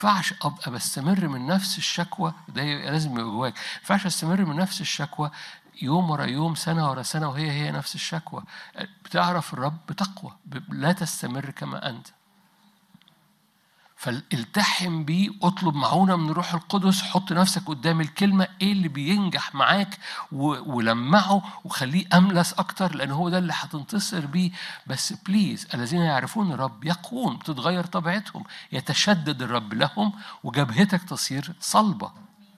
ينفعش ابقى بستمر من نفس الشكوى ده لازم يبقى جواك ما ينفعش استمر من نفس الشكوى يوم ورا يوم سنة ورا سنة وهي هي نفس الشكوى بتعرف الرب بتقوى لا تستمر كما أنت فالتحم بيه اطلب معونة من الروح القدس حط نفسك قدام الكلمة ايه اللي بينجح معاك و- ولمعه وخليه أملس أكتر لأن هو ده اللي هتنتصر بيه بس بليز الذين يعرفون الرب يقوون تتغير طبيعتهم يتشدد الرب لهم وجبهتك تصير صلبة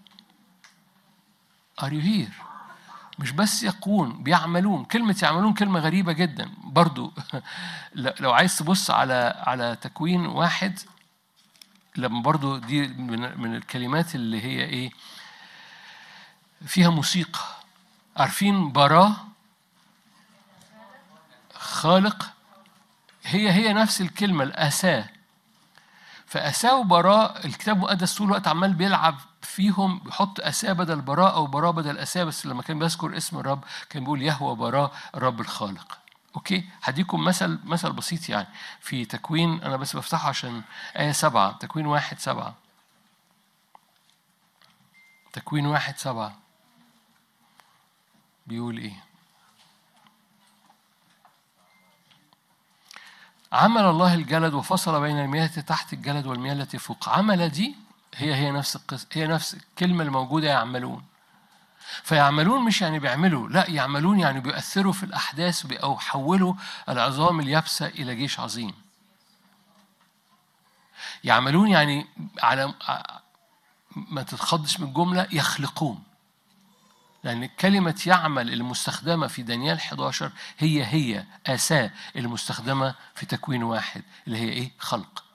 Are you here؟ مش بس يقوون بيعملون كلمة يعملون كلمة غريبة جدا برضو لو عايز تبص على على تكوين واحد لما برضو دي من, من الكلمات اللي هي ايه فيها موسيقى عارفين براء خالق هي هي نفس الكلمة الأساة فأساة وبراء الكتاب المقدس طول الوقت عمال بيلعب فيهم بيحط أساة بدل براء أو براء بدل أساة بس لما كان بيذكر اسم الرب كان بيقول يهوى براء الرب الخالق اوكي هديكم مثل مثل بسيط يعني في تكوين انا بس بفتحه عشان آية سبعة تكوين واحد سبعة تكوين واحد سبعة بيقول ايه عمل الله الجلد وفصل بين المياه تحت الجلد والمياه التي فوق عمل دي هي هي نفس القصة هي نفس الكلمة الموجودة يعملون فيعملون مش يعني بيعملوا لا يعملون يعني بيؤثروا في الأحداث أو يحولوا العظام اليابسة إلى جيش عظيم يعملون يعني على ما تتخضش من الجملة يخلقون لأن كلمة يعمل المستخدمة في دانيال 11 هي هي آساء المستخدمة في تكوين واحد اللي هي إيه؟ خلق.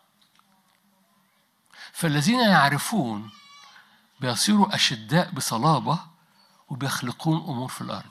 فالذين يعرفون بيصيروا أشداء بصلابة وبيخلقون أمور في الأرض.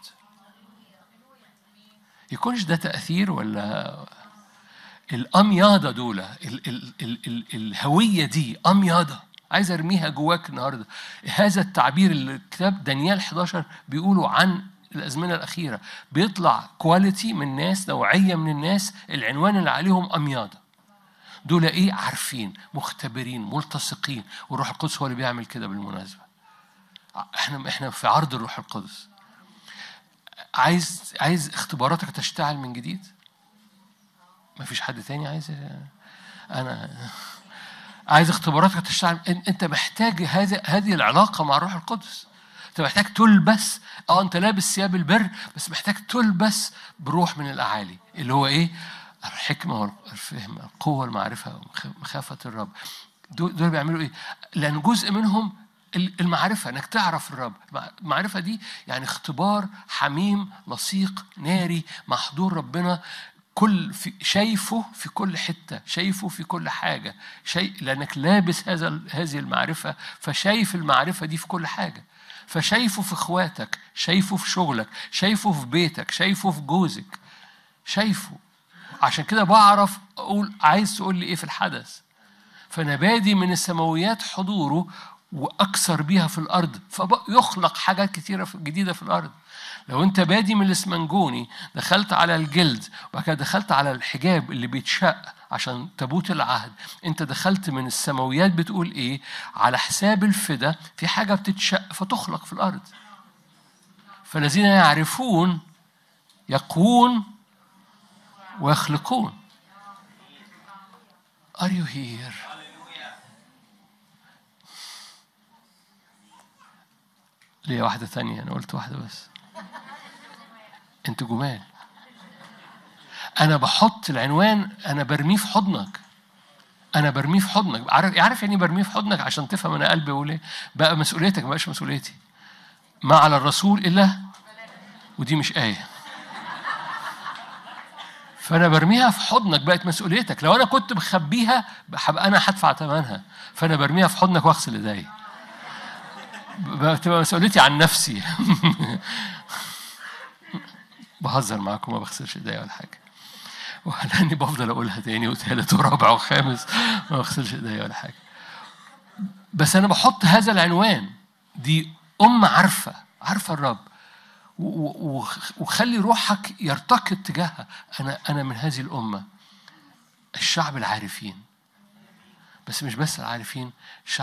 يكونش ده تأثير ولا الأمياضة دول ال ال ال ال الهوية دي أمياضة عايز ارميها جواك النهارده هذا التعبير اللي الكتاب دانيال 11 بيقولوا عن الازمنه الاخيره بيطلع كواليتي من ناس نوعيه من الناس العنوان اللي عليهم امياضه دول ايه عارفين مختبرين ملتصقين والروح القدس هو اللي بيعمل كده بالمناسبه احنا احنا في عرض الروح القدس عايز عايز اختباراتك تشتعل من جديد ما فيش حد تاني عايز انا عايز اختباراتك تشتغل انت محتاج هذه هذه العلاقه مع الروح القدس انت محتاج تلبس اه انت لابس ثياب البر بس محتاج تلبس بروح من الاعالي اللي هو ايه الحكمه والفهم القوه المعرفه مخافه الرب دول, دول بيعملوا ايه لان جزء منهم المعرفة انك تعرف الرب المعرفة دي يعني اختبار حميم لصيق ناري مع حضور ربنا كل في شايفه في كل حتة شايفه في كل حاجة شيء لأنك لابس هذا هذه المعرفة فشايف المعرفة دي في كل حاجة فشايفه في اخواتك شايفه في شغلك شايفه في بيتك شايفه في جوزك شايفه عشان كده بعرف أقول عايز تقول لي إيه في الحدث فأنا بادي من السماويات حضوره وأكثر بيها في الأرض فيخلق حاجات كتيرة جديدة في الأرض لو انت بادي من الاسمنجوني دخلت على الجلد وبعد كده دخلت على الحجاب اللي بيتشق عشان تابوت العهد انت دخلت من السماويات بتقول ايه على حساب الفدا في حاجه بتتشق فتخلق في الارض فالذين يعرفون يقوون ويخلقون Are you here? ليه واحدة ثانية أنا قلت واحدة بس انت جمال انا بحط العنوان انا برميه في حضنك انا برميه في حضنك عارف عارف يعني برميه في حضنك عشان تفهم انا قلبي بقول ايه بقى مسؤوليتك ما بقاش مسؤوليتي ما على الرسول الا ودي مش ايه فانا برميها في حضنك بقت مسؤوليتك لو انا كنت مخبيها هبقى انا هدفع ثمنها فانا برميها في حضنك واغسل ايديا بتبقى مسؤوليتي عن نفسي بهزر معاكم ما بغسلش ايديا ولا حاجه ولاني بفضل اقولها تاني وتالت ورابع وخامس ما بغسلش ايديا ولا حاجه بس انا بحط هذا العنوان دي ام عارفه عارفه الرب وخلي روحك يرتقي اتجاهها انا انا من هذه الامه الشعب العارفين بس مش بس العارفين